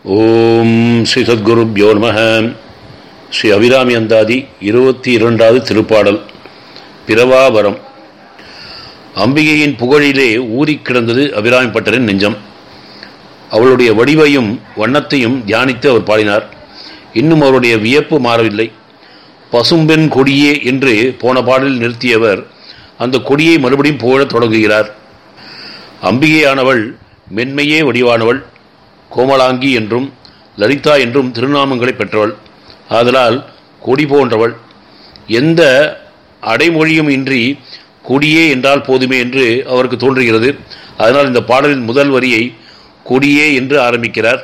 ஓம் ஸ்ரீ சத்குருப்யோ நம ஸ்ரீ அபிராமி அந்தாதி இருபத்தி இரண்டாவது திருப்பாடல் பிரவாபரம் அம்பிகையின் புகழிலே ஊறிக் கிடந்தது அபிராமி பட்டரின் நெஞ்சம் அவளுடைய வடிவையும் வண்ணத்தையும் தியானித்து அவர் பாடினார் இன்னும் அவருடைய வியப்பு மாறவில்லை பசும்பெண் கொடியே என்று போன பாடலில் நிறுத்தியவர் அந்த கொடியை மறுபடியும் புகழத் தொடங்குகிறார் அம்பிகையானவள் மென்மையே வடிவானவள் கோமலாங்கி என்றும் லலிதா என்றும் திருநாமங்களை பெற்றவள் ஆதலால் கொடி போன்றவள் எந்த அடைமொழியும் இன்றி கொடியே என்றால் போதுமே என்று அவருக்கு தோன்றுகிறது அதனால் இந்த பாடலின் முதல் வரியை கொடியே என்று ஆரம்பிக்கிறார்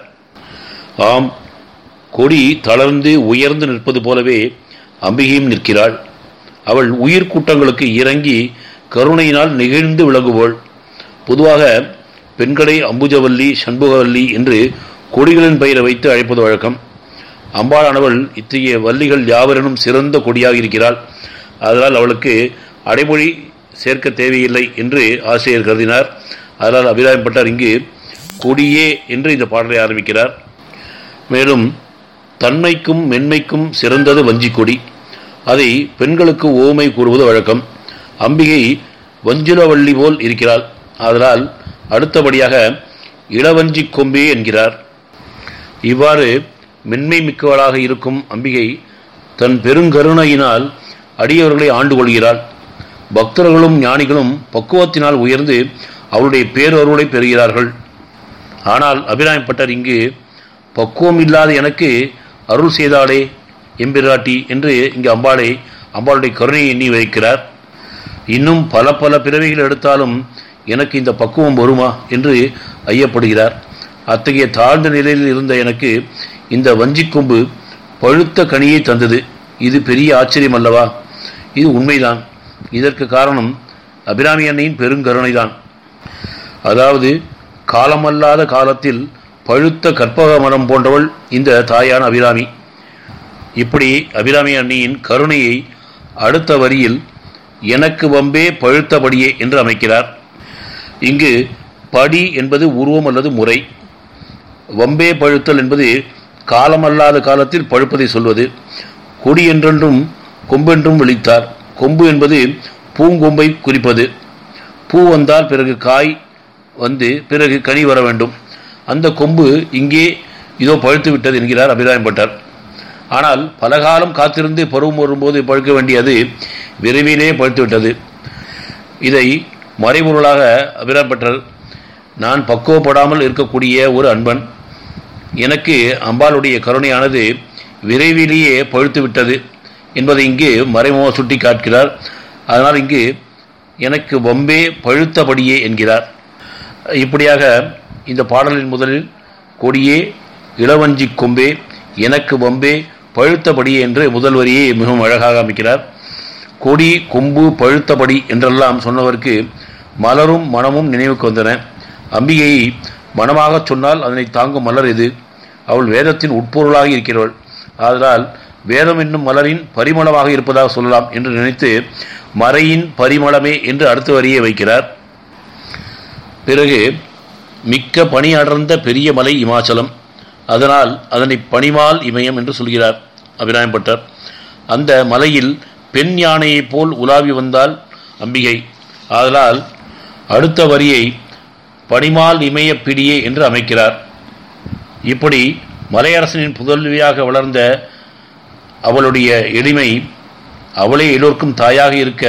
ஆம் கொடி தளர்ந்து உயர்ந்து நிற்பது போலவே அம்பிகையும் நிற்கிறாள் அவள் உயிர் கூட்டங்களுக்கு இறங்கி கருணையினால் நெகிழ்ந்து விளங்குவோள் பொதுவாக பெண்களை அம்புஜவல்லி சண்முகவல்லி என்று கொடிகளின் பெயரை வைத்து அழைப்பது வழக்கம் அம்பாளானவள் இத்தகைய வள்ளிகள் யாவரினும் சிறந்த கொடியாக இருக்கிறாள் அதனால் அவளுக்கு அடைமொழி சேர்க்க தேவையில்லை என்று ஆசிரியர் கருதினார் அதனால் அபிராயப்பட்டார் இங்கு கொடியே என்று இந்த பாடலை ஆரம்பிக்கிறார் மேலும் தன்மைக்கும் மென்மைக்கும் சிறந்தது வஞ்சிக் கொடி அதை பெண்களுக்கு ஓமை கூறுவது வழக்கம் அம்பிகை வஞ்சுலவள்ளி போல் இருக்கிறாள் அதனால் அடுத்தபடியாக இளவஞ்சி கொம்பே என்கிறார் இவ்வாறு மென்மை மிக்கவளாக இருக்கும் அம்பிகை தன் பெருங்கருணையினால் அடியவர்களை ஆண்டு கொள்கிறாள் பக்தர்களும் ஞானிகளும் பக்குவத்தினால் உயர்ந்து அவளுடைய பேரொருளை பெறுகிறார்கள் ஆனால் அபிராயப்பட்டர் இங்கு பக்குவம் இல்லாத எனக்கு அருள் செய்தாளே எம்பிராட்டி என்று இங்கு அம்பாளை அம்பாளுடைய கருணையை எண்ணி வைக்கிறார் இன்னும் பல பல பிறவிகள் எடுத்தாலும் எனக்கு இந்த பக்குவம் வருமா என்று ஐயப்படுகிறார் அத்தகைய தாழ்ந்த நிலையில் இருந்த எனக்கு இந்த வஞ்சிக்கொம்பு பழுத்த கனியை தந்தது இது பெரிய ஆச்சரியம் அல்லவா இது உண்மைதான் இதற்கு காரணம் அபிராமி அன்னையின் பெருங்கருணைதான் அதாவது காலமல்லாத காலத்தில் பழுத்த கற்பக மரம் போன்றவள் இந்த தாயான அபிராமி இப்படி அபிராமி அன்னியின் கருணையை அடுத்த வரியில் எனக்கு வம்பே பழுத்தபடியே என்று அமைக்கிறார் இங்கு படி என்பது உருவம் அல்லது முறை வம்பே பழுத்தல் என்பது காலமல்லாத காலத்தில் பழுப்பதை சொல்வது கொடி என்றென்றும் கொம்பென்றும் விழித்தார் கொம்பு என்பது பூங்கொம்பை குறிப்பது பூ வந்தால் பிறகு காய் வந்து பிறகு கனி வர வேண்டும் அந்த கொம்பு இங்கே இதோ பழுத்து விட்டது என்கிறார் அபிராயம் பட்டர் ஆனால் பலகாலம் காத்திருந்து பருவம் வரும்போது பழுக்க வேண்டியது விரைவிலே பழுத்து விட்டது இதை மறைபொருளாக அபிராம்பட்டர் நான் பக்குவப்படாமல் இருக்கக்கூடிய ஒரு அன்பன் எனக்கு அம்பாளுடைய கருணையானது விரைவிலேயே பழுத்து விட்டது என்பதை இங்கு மறைமுக சுட்டி காட்டுகிறார் அதனால் இங்கு எனக்கு வம்பே பழுத்தபடியே என்கிறார் இப்படியாக இந்த பாடலின் முதலில் கொடியே இளவஞ்சி கொம்பே எனக்கு வம்பே பழுத்தபடியே என்று முதல் வரியை மிகவும் அழகாக அமைக்கிறார் கொடி கொம்பு பழுத்தபடி என்றெல்லாம் சொன்னவருக்கு மலரும் மனமும் நினைவுக்கு வந்தன அம்பிகையை மனமாக சொன்னால் அதனை தாங்கும் மலர் எது அவள் வேதத்தின் உட்பொருளாக இருக்கிறவள் ஆதலால் வேதம் என்னும் மலரின் பரிமளமாக இருப்பதாக சொல்லலாம் என்று நினைத்து மறையின் பரிமளமே என்று அடுத்த வரியை வைக்கிறார் பிறகு மிக்க பனி அடர்ந்த பெரிய மலை இமாச்சலம் அதனால் அதனை பனிமால் இமயம் என்று சொல்கிறார் அபிராயம்பட்டர் அந்த மலையில் பெண் யானையைப் போல் உலாவி வந்தால் அம்பிகை ஆதலால் அடுத்த வரியை பனிமால் இமய பிடியே என்று அமைக்கிறார் இப்படி மலையரசனின் புதல்வியாக வளர்ந்த அவளுடைய எளிமை அவளே எல்லோருக்கும் தாயாக இருக்க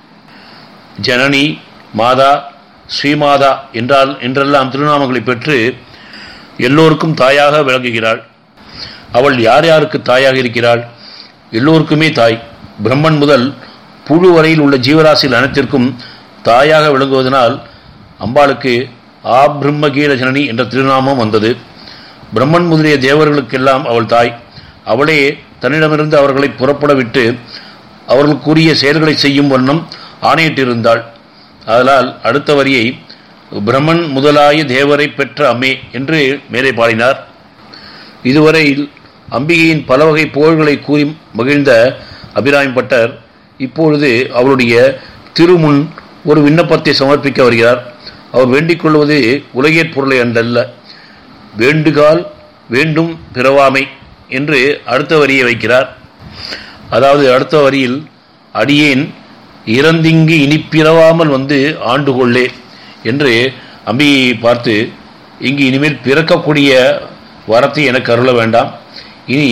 ஜனனி மாதா ஸ்ரீமாதா என்றால் என்றெல்லாம் திருநாமங்களை பெற்று எல்லோருக்கும் தாயாக விளங்குகிறாள் அவள் யார் யாருக்கு தாயாக இருக்கிறாள் எல்லோருக்குமே தாய் பிரம்மன் முதல் புழு வரையில் உள்ள ஜீவராசிகள் அனைத்திற்கும் தாயாக விளங்குவதனால் அம்பாளுக்கு ஆ பிரம்மகீர ஜனனி என்ற திருநாமம் வந்தது பிரம்மன் முதலிய தேவர்களுக்கெல்லாம் அவள் தாய் அவளே தன்னிடமிருந்து அவர்களை புறப்பட விட்டு அவர்களுக்குரிய செயல்களை செய்யும் வண்ணம் ஆணையிட்டிருந்தாள் அதனால் அடுத்த வரியை பிரம்மன் முதலாய தேவரை பெற்ற அம்மே என்று மேலே பாடினார் இதுவரையில் அம்பிகையின் பல வகை புகழ்களை கூறி மகிழ்ந்த அபிராமி பட்டர் இப்பொழுது அவளுடைய திருமுன் ஒரு விண்ணப்பத்தை சமர்ப்பிக்க வருகிறார் அவர் வேண்டிக் கொள்வது உலகியற் பொருளை அன்றல்ல வேண்டுகால் வேண்டும் பிறவாமை என்று அடுத்த வரியை வைக்கிறார் அதாவது அடுத்த வரியில் அடியேன் இறந்திங்கு இனி பிறவாமல் வந்து ஆண்டு கொள்ளே என்று அம்பியை பார்த்து இங்கு இனிமேல் பிறக்கக்கூடிய வரத்தை எனக்கு அருள வேண்டாம் இனி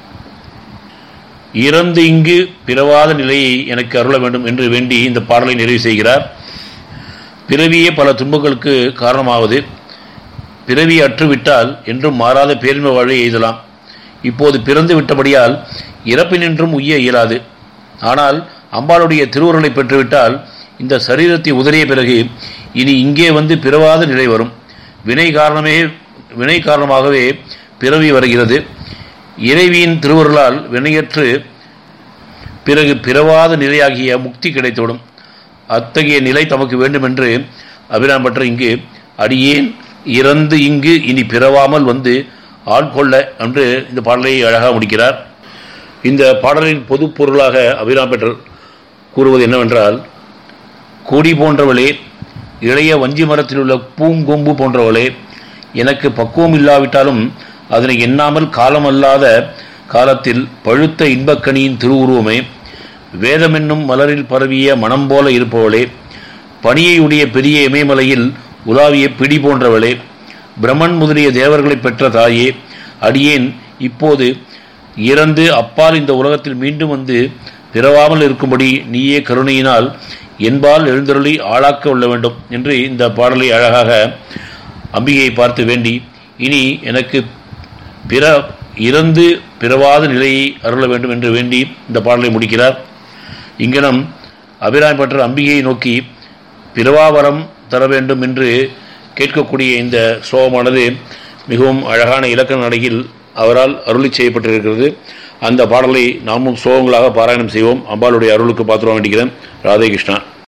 இறந்து இங்கு பிறவாத நிலையை எனக்கு அருள வேண்டும் என்று வேண்டி இந்த பாடலை நிறைவு செய்கிறார் பிறவியே பல துன்பங்களுக்கு காரணமாவது பிறவி அற்றுவிட்டால் என்றும் மாறாத பேரின்மை வாழ்வை எய்தலாம் இப்போது பிறந்து விட்டபடியால் இறப்பினின்றும் உய்ய இயலாது ஆனால் அம்பாளுடைய திருவுருளை பெற்றுவிட்டால் இந்த சரீரத்தை உதறிய பிறகு இனி இங்கே வந்து பிறவாத நிலை வரும் வினை காரணமே வினை காரணமாகவே பிறவி வருகிறது இறைவியின் திருவருளால் வினையற்று பிறகு பிறவாத நிலையாகிய முக்தி கிடைத்தோடும் அத்தகைய நிலை தமக்கு வேண்டுமென்று அபிராம் பற்ற இங்கு அடியேன் இறந்து இங்கு இனி பிறவாமல் வந்து ஆட்கொள்ள என்று இந்த பாடலை அழகாக முடிக்கிறார் இந்த பாடலின் பொது பொருளாக அபிராம் பெற்றர் கூறுவது என்னவென்றால் கொடி போன்றவளே இளைய வஞ்சி மரத்தில் உள்ள பூங்கொம்பு போன்றவளே எனக்கு பக்குவம் இல்லாவிட்டாலும் அதனை எண்ணாமல் காலமல்லாத காலத்தில் பழுத்த இன்பக்கனியின் திருவுருவமே வேதமென்னும் மலரில் பரவிய மனம் போல இருப்பவளே பணியையுடைய பெரிய இமயமலையில் உலாவிய பிடி போன்றவளே பிரம்மன் முதலிய தேவர்களை பெற்ற தாயே அடியேன் இப்போது இறந்து அப்பால் இந்த உலகத்தில் மீண்டும் வந்து பிறவாமல் இருக்கும்படி நீயே கருணையினால் என்பால் எழுந்தருளி ஆளாக்க உள்ள வேண்டும் என்று இந்த பாடலை அழகாக அம்பிகையை பார்த்து வேண்டி இனி எனக்கு பிற இறந்து பிறவாத நிலையை அருள வேண்டும் என்று வேண்டி இந்த பாடலை முடிக்கிறார் இங்கனம் அபிராமி பற்ற அம்பிகையை நோக்கி பிறவாவரம் தர வேண்டும் என்று கேட்கக்கூடிய இந்த ஸ்லோகமானது மிகவும் அழகான இலக்கண நடையில் அவரால் அருளி செய்யப்பட்டிருக்கிறது அந்த பாடலை நாமும் ஸ்லோகங்களாக பாராயணம் செய்வோம் அம்பாளுடைய அருளுக்கு பாத்திரம் வேண்டிக்கிறேன் ராதே கிருஷ்ணா